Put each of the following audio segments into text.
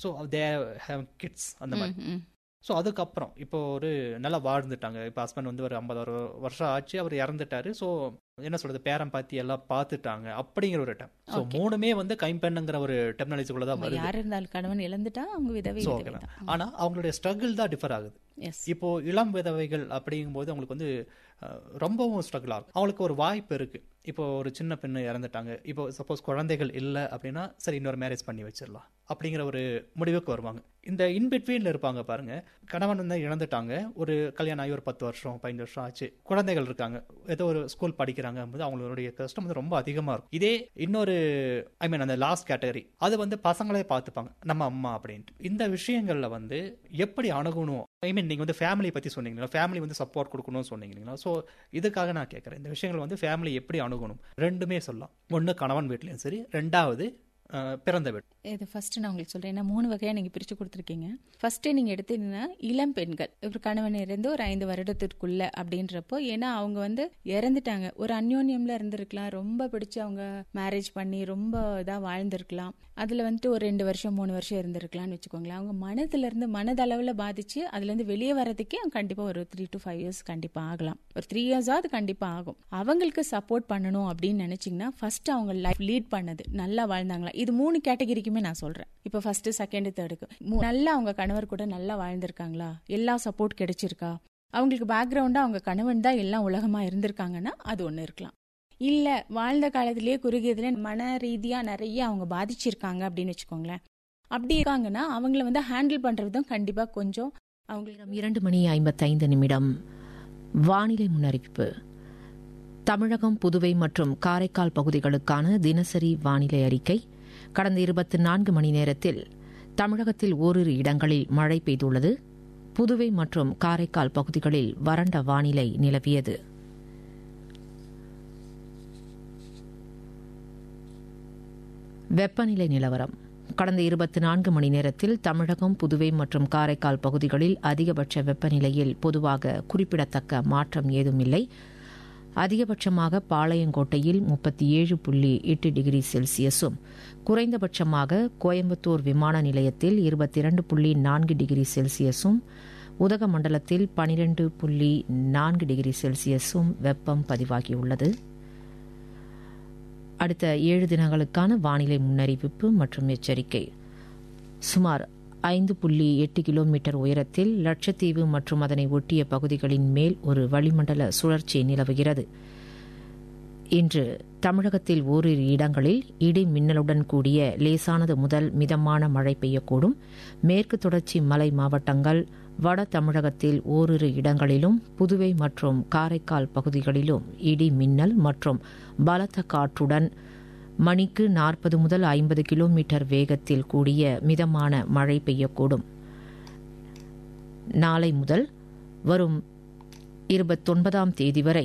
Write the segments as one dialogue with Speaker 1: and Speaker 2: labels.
Speaker 1: So they have kids அந்த மாதிரி
Speaker 2: ம், ம்.
Speaker 1: ஸோ அதுக்கப்புறம் இப்போ ஒரு நல்லா வாழ்ந்துட்டாங்க இப்போ ஹஸ்பண்ட் வந்து ஒரு ஐம்பது வருஷம் ஆச்சு அவர் இறந்துட்டாரு ஸோ என்ன சொல்றது பேரம் பாத்தி எல்லாம் பார்த்துட்டாங்க அப்படிங்கிற ஒரு டைம் ஸோ
Speaker 2: Okay.
Speaker 1: மூணுமே வந்து கைம்பெண்ணுங்கிற ஒரு டெக்னாலஜிக்குள்ள தான்
Speaker 2: ஆமா,
Speaker 1: வருது
Speaker 2: யார் இருந்தாலும் கணவன் இழந்துட்டா அவங்க விதவை
Speaker 1: ஸோ
Speaker 2: விதவை
Speaker 1: ஓகே
Speaker 2: தான்
Speaker 1: ஆனா அவங்களுடைய ஸ்ட்ரகிள் தான் டிஃபர் ஆகுது
Speaker 2: எஸ்
Speaker 1: இப்போ இளம் விதவைகள் அப்படிங்கும்போது அவங்களுக்கு வந்து அஹ், ரொம்பவும் ஸ்ட்ரகிள் ஆகும் அவங்களுக்கு ஒரு வாய்ப்பு இருக்கு இப்போ ஒரு சின்ன பெண்ணு இறந்துட்டாங்க இப்போ சப்போஸ் குழந்தைகள் இல்லை அப்படின்னா சரி இன்னொரு மேரேஜ் பண்ணி வச்சிடலாம் அப்படிங்கிற ஒரு முடிவுக்கு வருவாங்க இந்த இன்பிட்வீன்ல இருப்பாங்க பாருங்க கணவன் வந்து இழந்துட்டாங்க ஒரு கல்யாணம் ஆகி ஒரு பத்து வருஷம் பதினஞ்சு வருஷம் ஆச்சு குழந்தைகள் இருக்காங்க ஏதோ ஒரு ஸ்கூல் படிக்கிறாங்க போது அவங்களுடைய கஷ்டம் வந்து ரொம்ப அதிகமா இருக்கும் இதே இன்னொரு ஐ மீன் அந்த லாஸ்ட் கேட்டகரி அது வந்து பசங்களே பார்த்துப்பாங்க நம்ம அம்மா அப்படின்ட்டு இந்த விஷயங்கள்ல வந்து எப்படி அணுகணும் ஐ மீன் நீங்க வந்து ஃபேமிலி பத்தி சொன்னீங்களா ஃபேமிலி வந்து சப்போர்ட் கொடுக்கணும்னு சொன்னீங்களா ஸோ இதுக்காக நான் கேட்குறேன் இந்த விஷயங்கள் வந்து ஃபேமிலி எப்படி அணுகணும் ரெண்டுமே சொல்லலாம் ஒன்று கணவன் வீட்லையும் சரி ரெண்டாவது அஹ், பிறந்த வீடு
Speaker 2: இது ஃபர்ஸ்ட் நான் உங்களுக்கு சொல்றேன் ஏன்னா மூணு வகையா நீங்க பிரிச்சு கொடுத்துருக்கீங்க ஃபர்ஸ்ட் நீங்க எடுத்தீங்கன்னா இளம் பெண்கள் ஒரு கணவன் இருந்து ஒரு ஐந்து வருடத்திற்குள்ள அப்படின்றப்போ ஏன்னா அவங்க வந்து இறந்துட்டாங்க ஒரு அந்யோன்யம்ல இருந்திருக்கலாம் ரொம்ப பிடிச்சு அவங்க மேரேஜ் பண்ணி ரொம்ப இதா வாழ்ந்திருக்கலாம் அதுல வந்துட்டு ஒரு ரெண்டு வருஷம் மூணு வருஷம் இருந்திருக்கலாம்னு வச்சுக்கோங்களேன் அவங்க மனதுல இருந்து மனதளவுல பாதிச்சு அதுல இருந்து வெளியே வர்றதுக்கே அவங்க கண்டிப்பா ஒரு த்ரீ டு ஃபைவ் இயர்ஸ் கண்டிப்பா ஆகலாம் ஒரு த்ரீ இயர்ஸாவது கண்டிப்பா ஆகும் அவங்களுக்கு சப்போர்ட் பண்ணணும் அப்படின்னு நினைச்சீங்கன்னா ஃபர்ஸ்ட் அவங்க லைஃப் லீட் பண்ணது நல்லா வாழ்ந்தாங்களா இது மூணு கேட்டகரிக்குமே நான் சொல்றேன் இப்போ ஃபர்ஸ்ட் செகண்ட் தேர்டுக்கு நல்லா அவங்க கணவர் கூட நல்லா வாழ்ந்திருக்காங்களா எல்லா சப்போர்ட் கிடைச்சிருக்கா அவங்களுக்கு பேக்ரவுண்டா அவங்க கணவன் தான் எல்லாம் உலகமா இருந்திருக்காங்கன்னா அது ஒண்ணு இருக்கலாம் இல்ல வாழ்ந்த காலத்திலேயே குறுகியதுல மன ரீதியா நிறைய அவங்க பாதிச்சிருக்காங்க அப்படின்னு வச்சுக்கோங்களேன் அப்படி இருக்காங்கன்னா அவங்கள வந்து ஹேண்டில் பண்றதும் கண்டிப்பா கொஞ்சம் அவங்களுக்கு
Speaker 3: நேரம் இரண்டு மணி ஐம்பத்தைந்து நிமிடம் வானிலை முன்னறிவிப்பு தமிழகம் புதுவை மற்றும் காரைக்கால் பகுதிகளுக்கான தினசரி வானிலை அறிக்கை கடந்த இருபத்தி நான்கு மணி நேரத்தில் தமிழகத்தில் ஓரிரு இடங்களில் மழை பெய்துள்ளது புதுவை மற்றும் காரைக்கால் பகுதிகளில் வறண்ட வானிலை நிலவியது வெப்பநிலை நிலவரம் கடந்த இருபத்தி நான்கு மணி நேரத்தில் தமிழகம் புதுவை மற்றும் காரைக்கால் பகுதிகளில் அதிகபட்ச வெப்பநிலையில் பொதுவாக குறிப்பிடத்தக்க மாற்றம் ஏதுமில்லை அதிகபட்சமாக பாளையங்கோட்டையில் முப்பத்தி ஏழு புள்ளி எட்டு டிகிரி செல்சியஸும் குறைந்தபட்சமாக கோயம்புத்தூர் விமான நிலையத்தில் இருபத்தி இரண்டு புள்ளி நான்கு டிகிரி செல்சியஸும் உதகமண்டலத்தில் பனிரெண்டு புள்ளி நான்கு டிகிரி செல்சியஸும் வெப்பம் பதிவாகியுள்ளது அடுத்த ஏழு தினங்களுக்கான வானிலை முன்னறிவிப்பு மற்றும் எச்சரிக்கை சுமார் ஐந்து புள்ளி எட்டு கிலோமீட்டர் உயரத்தில் லட்சத்தீவு மற்றும் அதனை ஒட்டிய பகுதிகளின் மேல் ஒரு வளிமண்டல சுழற்சி நிலவுகிறது இன்று தமிழகத்தில் ஓரிரு இடங்களில் இடி மின்னலுடன் கூடிய லேசானது முதல் மிதமான மழை பெய்யக்கூடும் மேற்கு தொடர்ச்சி மலை மாவட்டங்கள் வட தமிழகத்தில் ஓரிரு இடங்களிலும் புதுவை மற்றும் காரைக்கால் பகுதிகளிலும் இடி மின்னல் மற்றும் பலத்த காற்றுடன் மணிக்கு நாற்பது முதல் ஐம்பது கிலோமீட்டர் வேகத்தில் கூடிய மிதமான மழை பெய்யக்கூடும் நாளை முதல் வரும் இருபத்தொன்பதாம் தேதி வரை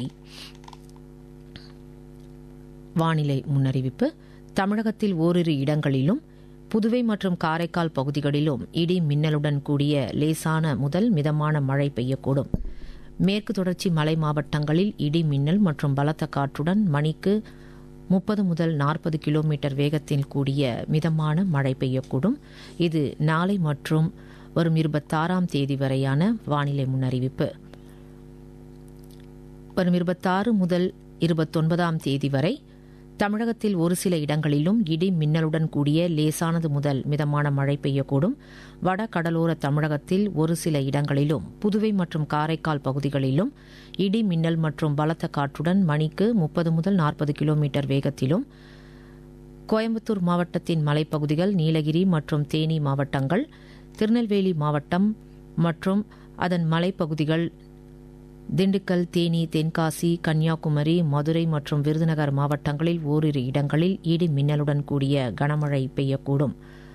Speaker 3: வானிலை முன்னறிவிப்பு தமிழகத்தில் ஓரிரு இடங்களிலும் புதுவை மற்றும் காரைக்கால் பகுதிகளிலும் இடி மின்னலுடன் கூடிய லேசான முதல் மிதமான மழை பெய்யக்கூடும் மேற்கு தொடர்ச்சி மலை மாவட்டங்களில் இடி மின்னல் மற்றும் பலத்த காற்றுடன் மணிக்கு முப்பது முதல் நாற்பது கிலோமீட்டர் வேகத்தில் கூடிய மிதமான மழை பெய்யக்கூடும் இது நாளை மற்றும் வரும் இருபத்தாறாம் தேதி வரையான வானிலை முன்னறிவிப்பு வரும் இருபத்தாறு முதல் இருபத்தொன்பதாம் தேதி வரை தமிழகத்தில் ஒரு சில இடங்களிலும் இடி மின்னலுடன் கூடிய லேசானது முதல் மிதமான மழை பெய்யக்கூடும் வட கடலோர தமிழகத்தில் ஒரு சில இடங்களிலும் புதுவை மற்றும் காரைக்கால் பகுதிகளிலும் இடி மின்னல் மற்றும் பலத்த காற்றுடன் மணிக்கு முப்பது முதல் நாற்பது கிலோமீட்டர் வேகத்திலும் கோயம்புத்தூர் மாவட்டத்தின் மலைப்பகுதிகள் நீலகிரி மற்றும் தேனி மாவட்டங்கள் திருநெல்வேலி மாவட்டம் மற்றும் அதன் மலைப்பகுதிகள் திண்டுக்கல் தேனி தென்காசி கன்னியாகுமரி மதுரை மற்றும் விருதுநகர் மாவட்டங்களில் ஓரிரு இடங்களில் இடி மின்னலுடன் கூடிய கனமழை பெய்யக்கூடும்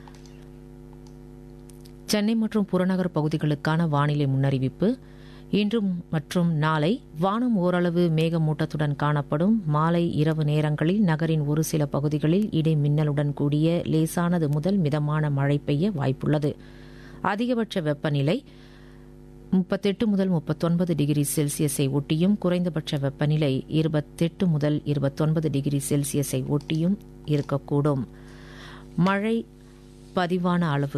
Speaker 3: சென்னை மற்றும் புறநகர் பகுதிகளுக்கான வானிலை முன்னறிவிப்பு இன்று மற்றும் நாளை வானம் ஓரளவு மேகமூட்டத்துடன் காணப்படும் மாலை இரவு நேரங்களில் நகரின் ஒரு சில பகுதிகளில் இடி மின்னலுடன் கூடிய லேசானது முதல் மிதமான மழை பெய்ய வாய்ப்புள்ளது அதிகபட்ச வெப்பநிலை முப்பத்தெட்டு முதல் முப்பத்தொன்பது டிகிரி செல்சியஸை ஒட்டியும் குறைந்தபட்ச வெப்பநிலை இருபத்தெட்டு முதல் இருபத்தொன்பது டிகிரி செல்சியஸை ஒட்டியும் இருக்கக்கூடும் மழை பதிவான அளவு